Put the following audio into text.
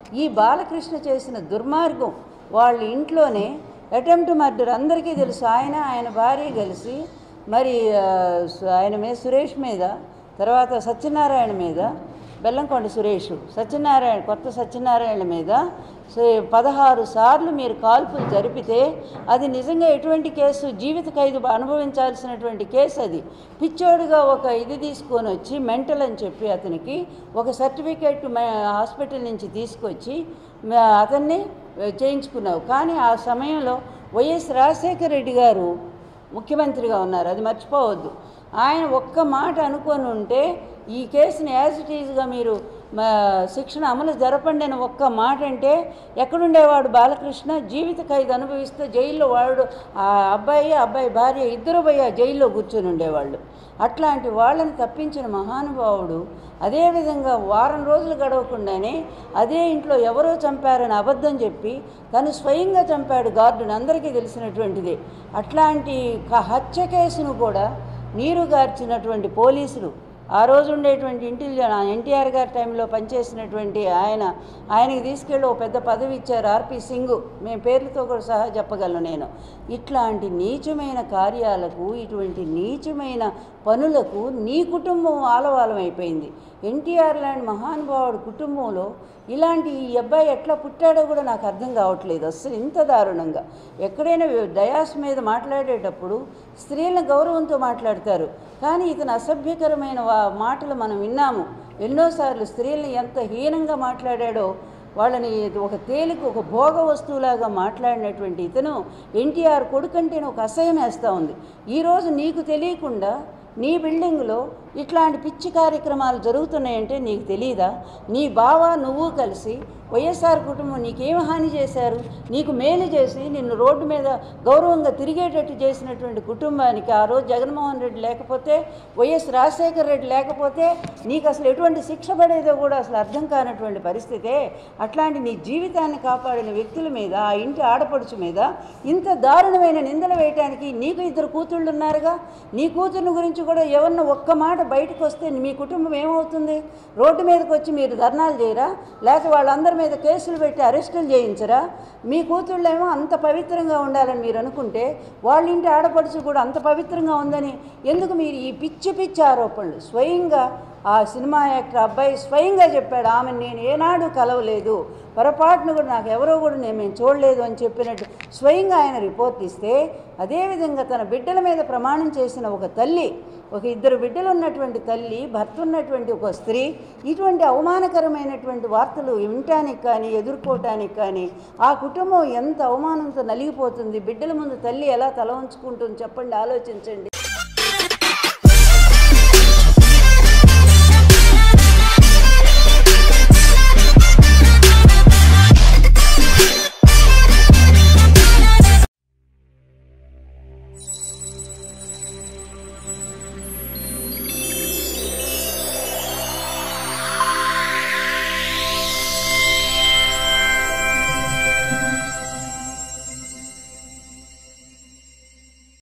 ఈ బాలకృష్ణ చేసిన దుర్మార్గం వాళ్ళ ఇంట్లోనే అటెంప్ట్ మర్డర్ అందరికీ తెలుసు ఆయన ఆయన భార్య కలిసి మరి ఆ, సు- ఆయన మీద సురేష్ మీద తర్వాత సత్యనారాయణ మీద బెల్లంకొండ సురేష్ సత్యనారాయణ కొత్త సత్యనారాయణ మీద సో పదహారు సార్లు మీరు కాల్పులు జరిపితే అది నిజంగా ఎటువంటి కేసు జీవిత ఖైదు అనుభవించాల్సినటువంటి కేసు అది పిచ్చోడుగా ఒక ఇది తీసుకొని వచ్చి మెంటల్ అని చెప్పి అతనికి ఒక సర్టిఫికేట్ హాస్పిటల్ నుంచి తీసుకొచ్చి మ- అతన్ని చేయించుకున్నావు కానీ ఆ సమయంలో వైఎస్ రాజశేఖర రెడ్డి గారు ముఖ్యమంత్రిగా ఉన్నారు అది మర్చిపోవద్దు ఆయన ఒక్క మాట అనుకొని ఉంటే ఈ కేసుని యాజ్ ఇట్ ఈజ్గా మీరు మా శిక్షణ అమలు జరపండి అని ఒక్క మాట అంటే ఎక్కడుండేవాడు బాలకృష్ణ జీవిత ఖైదు అనుభవిస్తూ జైల్లో వాడు ఆ అబ్బాయి అబ్బాయి భార్య ఇద్దరు పోయి ఆ జైల్లో కూర్చొని ఉండేవాళ్ళు అట్లాంటి వాళ్ళని తప్పించిన మహానుభావుడు అదేవిధంగా వారం రోజులు గడవకుండానే అదే ఇంట్లో ఎవరో చంపారని అబద్ధం చెప్పి తను స్వయంగా చంపాడు గార్డుని అందరికీ తెలిసినటువంటిదే అట్లాంటి క- హత్య కేసును కూడా నీరు గార్చినటువంటి పోలీసులు ఆ రోజు ఉండేటువంటి ఇంటెలిజెన్స్ ఎన్టీఆర్ గారి టైంలో పనిచేసినటువంటి ఆయన ఆయనకి తీసుకెళ్ళి ఒక పెద్ద పదవి ఇచ్చారు ఆర్పి సింగ్ మేము పేర్లతో కూడా సహా చెప్పగలను నేను ఇట్లాంటి నీచమైన కార్యాలకు ఇటువంటి నీచమైన పనులకు నీ కుటుంబం ఆలవాలం అయిపోయింది ఎన్టీఆర్ లాంటి మహానుభావుడు కుటుంబంలో ఇలాంటి ఈ అబ్బాయి ఎట్లా పుట్టాడో కూడా నాకు అర్థం కావట్లేదు అస్సలు ఇంత దారుణంగా ఎక్కడైనా డయాస్ మీద మాట్లాడేటప్పుడు స్త్రీల గౌరవంతో మాట్లాడతారు కానీ ఇతను అసభ్యకరమైన వా- మాటలు మనం విన్నాము ఎన్నోసార్లు స్త్రీలను ఎంత హీనంగా మాట్లాడాడో వాళ్ళని ఒక తేలిక ఒక భోగ వస్తువులాగా మాట్లాడినటువంటి ఇతను ఎన్టీఆర్ కొడుకంటేనే ఒక అసహ్యం వేస్తూ ఉంది ఈరోజు నీకు తెలియకుండా నీ బిల్డింగ్లో ఇట్లాంటి పిచ్చి కార్యక్రమాలు జరుగుతున్నాయంటే నీకు తెలియదా నీ బావ నువ్వు కలిసి వైఎస్ఆర్ కుటుంబం నీకేం హాని చేశారు నీకు మేలు చేసి నిన్ను రోడ్డు మీద గౌరవంగా తిరిగేటట్టు చేసినటువంటి కుటుంబానికి ఆ రోజు జగన్మోహన్ రెడ్డి లేకపోతే వైఎస్ రాజశేఖర రెడ్డి లేకపోతే నీకు అసలు ఎటువంటి శిక్ష పడేదో కూడా అసలు అర్థం కానటువంటి పరిస్థితే అట్లాంటి నీ జీవితాన్ని కాపాడిన వ్యక్తుల మీద ఆ ఇంటి ఆడపడుచు మీద ఇంత దారుణమైన నిందలు వేయటానికి నీకు ఇద్దరు కూతుళ్ళు ఉన్నారుగా నీ కూతుర్ని గురించి కూడా ఎవరన్నా ఒక్క మాట బయటకు వస్తే మీ కుటుంబం ఏమవుతుంది రోడ్డు మీదకి వచ్చి మీరు ధర్నాలు చేయరా లేకపోతే వాళ్ళందరి మీద కేసులు పెట్టి అరెస్టులు చేయించరా మీ కూతుళ్ళేమో అంత పవిత్రంగా ఉండాలని మీరు అనుకుంటే వాళ్ళ ఇంటి ఆడపడుచు కూడా అంత పవిత్రంగా ఉందని ఎందుకు మీరు ఈ పిచ్చి పిచ్చి ఆరోపణలు స్వయంగా ఆ సినిమా యాక్టర్ అబ్బాయి స్వయంగా చెప్పాడు ఆమె నేను ఏనాడు కలవలేదు పొరపాటును కూడా నాకు ఎవరో కూడా నేను మేము చూడలేదు అని చెప్పినట్టు స్వయంగా ఆయన రిపోర్ట్ ఇస్తే అదేవిధంగా తన బిడ్డల మీద ప్రమాణం చేసిన ఒక తల్లి ఒక ఇద్దరు బిడ్డలు ఉన్నటువంటి తల్లి భర్త ఉన్నటువంటి ఒక స్త్రీ ఇటువంటి అవమానకరమైనటువంటి వార్తలు వినటానికి కానీ ఎదుర్కోవటానికి కానీ ఆ కుటుంబం ఎంత అవమానంతో నలిగిపోతుంది బిడ్డల ముందు తల్లి ఎలా తల ఉంచుకుంటుంది చెప్పండి ఆలోచించండి